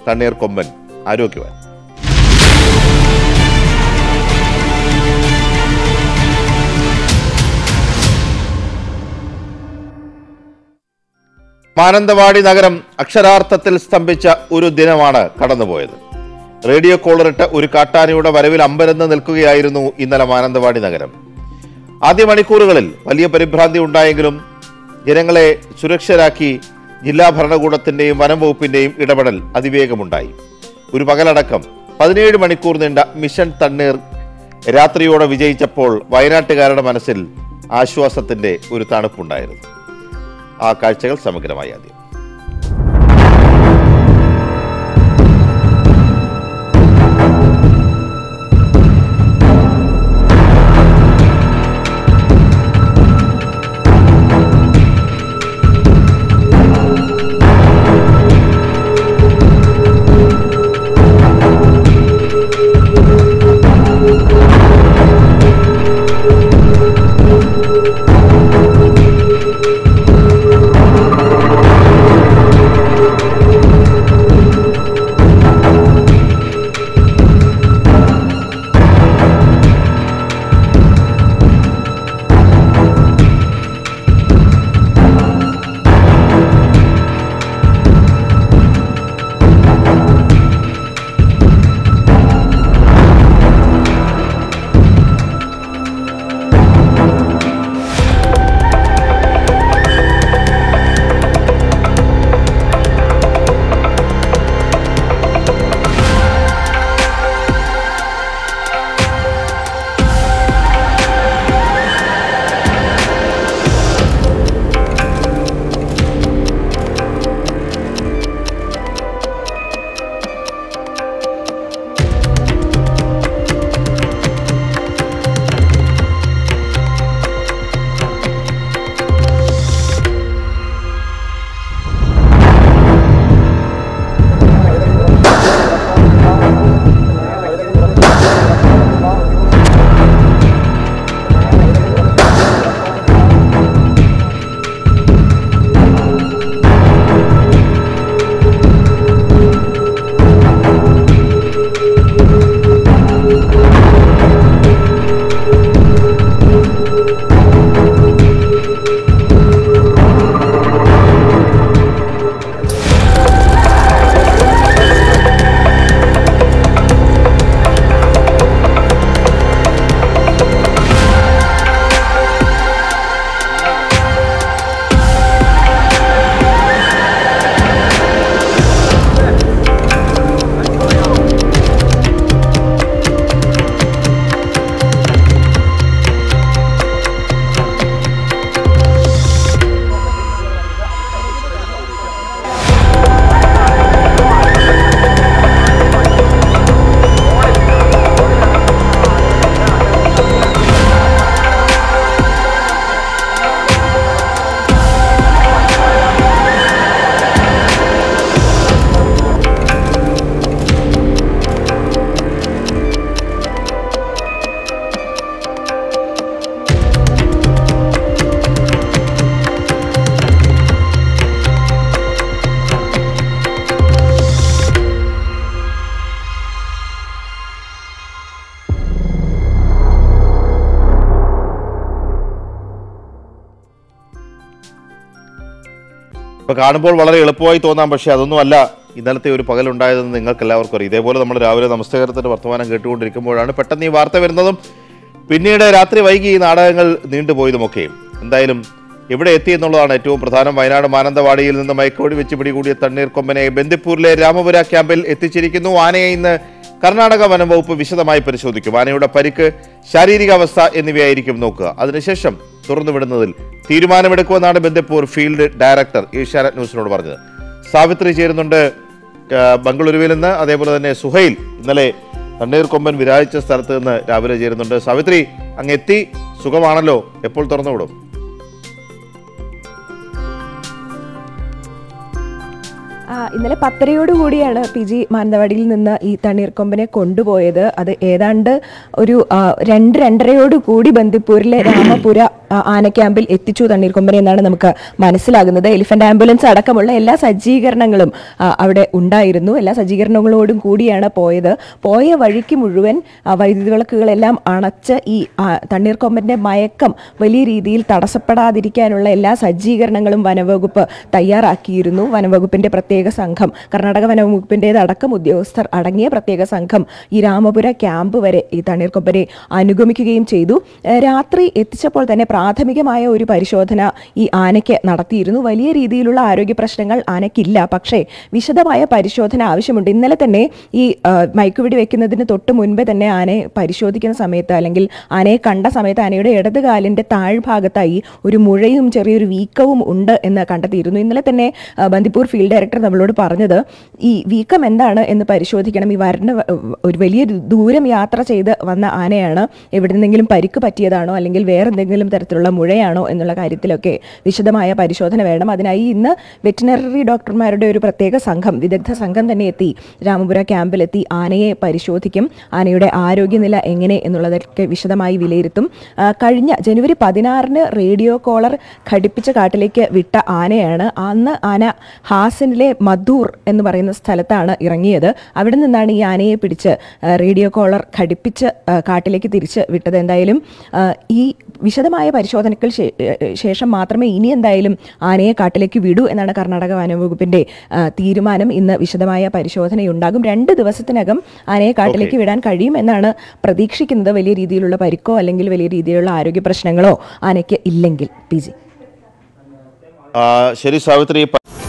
തണ്ണീർ കൊമ്പൻ ആരോഗ്യവാൻ മാനന്തവാടി നഗരം അക്ഷരാർത്ഥത്തിൽ സ്തംഭിച്ച ഒരു ദിനമാണ് കടന്നുപോയത് റേഡിയോ കോളറിട്ട് ഒരു കാട്ടാനയുടെ വരവിൽ അമ്പരന്ന് നിൽക്കുകയായിരുന്നു ഇന്നലെ മാനന്തവാടി നഗരം ആദ്യ മണിക്കൂറുകളിൽ വലിയ പരിഭ്രാന്തി ഉണ്ടായെങ്കിലും ജനങ്ങളെ സുരക്ഷരാക്കി ജില്ലാ ഭരണകൂടത്തിന്റെയും വനം വകുപ്പിന്റെയും ഇടപെടൽ അതിവേഗമുണ്ടായി ഒരു പകലടക്കം പതിനേഴ് മണിക്കൂർ നീണ്ട മിഷൻ തണ്ണീർ രാത്രിയോടെ വിജയിച്ചപ്പോൾ വയനാട്ടുകാരുടെ മനസ്സിൽ ആശ്വാസത്തിന്റെ ഒരു തണുപ്പുണ്ടായിരുന്നു ആ കാഴ്ചകൾ സമഗ്രമായി ആദ്യം ഇപ്പൊ കാണുമ്പോൾ വളരെ എളുപ്പമായി തോന്നാം പക്ഷേ അതൊന്നും അല്ല ഇന്നലത്തെ ഒരു പകലുണ്ടായതെന്ന് നിങ്ങൾക്ക് എല്ലാവർക്കും അറിയാം ഇതേപോലെ നമ്മൾ രാവിലെ നമസ്കാരത്തിന്റെ വർത്തമാനം കേട്ടുകൊണ്ടിരിക്കുമ്പോഴാണ് പെട്ടെന്ന് ഈ വാർത്ത വരുന്നതും പിന്നീട് രാത്രി വൈകി ഈ നാടകങ്ങൾ നീണ്ടുപോയതുമൊക്കെയും എന്തായാലും എവിടെ എത്തി എന്നുള്ളതാണ് ഏറ്റവും പ്രധാനം വയനാട് മാനന്തവാടിയിൽ നിന്ന് മയക്കോടി വെച്ച് പിടികൂടിയ തണ്ണീർ കൊമ്പനെ ബന്ദിപ്പൂരിലെ രാമപുര ക്യാമ്പിൽ എത്തിച്ചിരിക്കുന്നു ആനയെ ഇന്ന് കർണാടക വനം വകുപ്പ് വിശദമായി പരിശോധിക്കും ആനയുടെ പരിക്ക് ശാരീരികാവസ്ഥ എന്നിവയായിരിക്കും നോക്കുക അതിനുശേഷം തുറന്നുവിടുന്നതിൽ തീരുമാനമെടുക്കുമെന്നാണ് ബന്ദിപ്പൂർ ഫീൽഡ് ഡയറക്ടർ ഏഷ്യാനെറ്റ് ന്യൂസിനോട് പറഞ്ഞത് സാവിത്രി ചേരുന്നുണ്ട് ആ, ബംഗളൂരുവിൽ നിന്ന് അതേപോലെ തന്നെ സുഹൈൽ ഇന്നലെ തണ്ണീർക്കൊമ്പൻ വിരാജിച്ച സ്ഥലത്ത് നിന്ന് രാവിലെ ചേരുന്നുണ്ട് സാവിത്രി അങ്ങ് എത്തി സുഖമാണല്ലോ എപ്പോൾ തുറന്നുവിടും ആ, ഇന്നലെ പത്തരയോടുകൂടിയാണ് പി ജി മാനന്തവാടിയിൽ നിന്ന് ഈ തണ്ണീർക്കൊമ്പനെ കൊണ്ടുപോയത് അത് ഏതാണ്ട് ഒരു ആ, രണ്ട് രണ്ടരയോട് കൂടി ബന്ദിപ്പൂരിലെ രാമപുര ആ, ആന ക്യാമ്പിൽ എത്തിച്ചു തണ്ണീർക്കൊമ്പനെ എന്നാണ് നമുക്ക് മനസ്സിലാകുന്നത് എലിഫന്റ് ആംബുലൻസ് അടക്കമുള്ള എല്ലാ സജ്ജീകരണങ്ങളും ആ, അവിടെ ഉണ്ടായിരുന്നു എല്ലാ സജ്ജീകരണങ്ങളോടും കൂടിയാണ് പോയത് പോയ വഴിക്ക് മുഴുവൻ ആ, വൈദ്യുതി വിളക്കുകളെല്ലാം അണച്ച് ഈ ആ, തണ്ണീർക്കൊമ്പന്റെ മയക്കം വലിയ രീതിയിൽ തടസ്സപ്പെടാതിരിക്കാനുള്ള എല്ലാ സജ്ജീകരണങ്ങളും വനവകുപ്പ് തയ്യാറാക്കിയിരുന്നു വനവകുപ്പിന്റെ പ്രത്യേക സംഘം കർണാടക വനവകുപ്പിൻ്റെതടക്കം ഉദ്യോഗസ്ഥർ അടങ്ങിയ പ്രത്യേക സംഘം ഈ രാമപുര ക്യാമ്പ് വരെ ഈ തണ്ണീർക്കൊമ്പനെ അനുഗമിക്കുകയും ചെയ്തു ഏഹ് രാത്രി എത്തിച്ചപ്പോൾ തന്നെ പ്രാഥമികമായ ഒരു പരിശോധന ഈ ആനയ്ക്ക് നടത്തിയിരുന്നു വലിയ രീതിയിലുള്ള ആരോഗ്യ പ്രശ്നങ്ങൾ ആനയ്ക്കില്ല പക്ഷേ വിശദമായ പരിശോധന ആവശ്യമുണ്ട് ഇന്നലെ തന്നെ ഈ ആ, മയക്കുവെടി വെക്കുന്നതിന് തൊട്ട് മുൻപേ തന്നെ ആനയെ പരിശോധിക്കുന്ന സമയത്ത് അല്ലെങ്കിൽ ആനയെ കണ്ട സമയത്ത് ആനയുടെ ഇടത് കാലിന്റെ താഴ്ഭാഗത്തായി ഒരു മുഴയും ചെറിയൊരു വീക്കവും ഉണ്ട് എന്ന് കണ്ടെത്തിയിരുന്നു ഇന്നലെ തന്നെ ആ, ബന്ദിപ്പൂർ ഫീൽഡ് ഡയറക്ടർ നമ്മളോട് പറഞ്ഞത് ഈ വീക്കം എന്താണ് എന്ന് പരിശോധിക്കണം ഈ വരണ ഒരു വലിയ ദൂരം യാത്ര ചെയ്ത് വന്ന ആനയാണ് എവിടെ നിന്നെങ്കിലും പരിക്ക് പറ്റിയതാണോ അല്ലെങ്കിൽ വേറെ എന്തെങ്കിലും തരത്തിലുള്ള മുഴയാണോ എന്നുള്ള കാര്യത്തിലൊക്കെ വിശദമായ പരിശോധന വേണം അതിനായി ഇന്ന് വെറ്റിനറി ഡോക്ടർമാരുടെ ഒരു പ്രത്യേക സംഘം വിദഗ്ധ സംഘം തന്നെ എത്തി രാമപുര ക്യാമ്പിലെത്തി ആനയെ പരിശോധിക്കും ആനയുടെ ആരോഗ്യനില എങ്ങനെ എന്നുള്ളതൊക്കെ വിശദമായി വിലയിരുത്തും ആ, കഴിഞ്ഞ ജനുവരി പതിനാറിന് റേഡിയോ കോളർ ഘടിപ്പിച്ച കാട്ടിലേക്ക് വിട്ട ആനയാണ് അന്ന് ആന ഹാസനിലെ മധൂർ എന്ന് പറയുന്ന സ്ഥലത്താണ് ഇറങ്ങിയത് അവിടെ നിന്നാണ് ഈ ആനയെ പിടിച്ച് ആ, റേഡിയോ കോളർ ഘടിപ്പിച്ച് ആ, കാട്ടിലേക്ക് തിരിച്ച് വിട്ടത് എന്തായാലും ആ, ഈ വിശദമായ പരിശോധനയ്ക്ക് ശേ- ഏ, ശേഷം മാത്രമേ ഇനി എന്തായാലും ആനയെ കാട്ടിലേക്ക് വിടൂ എന്നാണ് കർണാടക വനവകുപ്പിന്റെ ആ, തീരുമാനം ഇന്ന് വിശദമായ പരിശോധനയുണ്ടാകും രണ്ട് ദിവസത്തിനകം ആനയെ കാട്ടിലേക്ക് വിടാൻ കഴിയും എന്നാണ് പ്രതീക്ഷിക്കുന്നത് വലിയ രീതിയിലുള്ള പരിക്കോ അല്ലെങ്കിൽ വലിയ രീതിയിലുള്ള ആരോഗ്യ പ്രശ്നങ്ങളോ ആനയ്ക്ക് ഇല്ലെങ്കിൽ പി ജി ആ, ശരി സാവിത്രി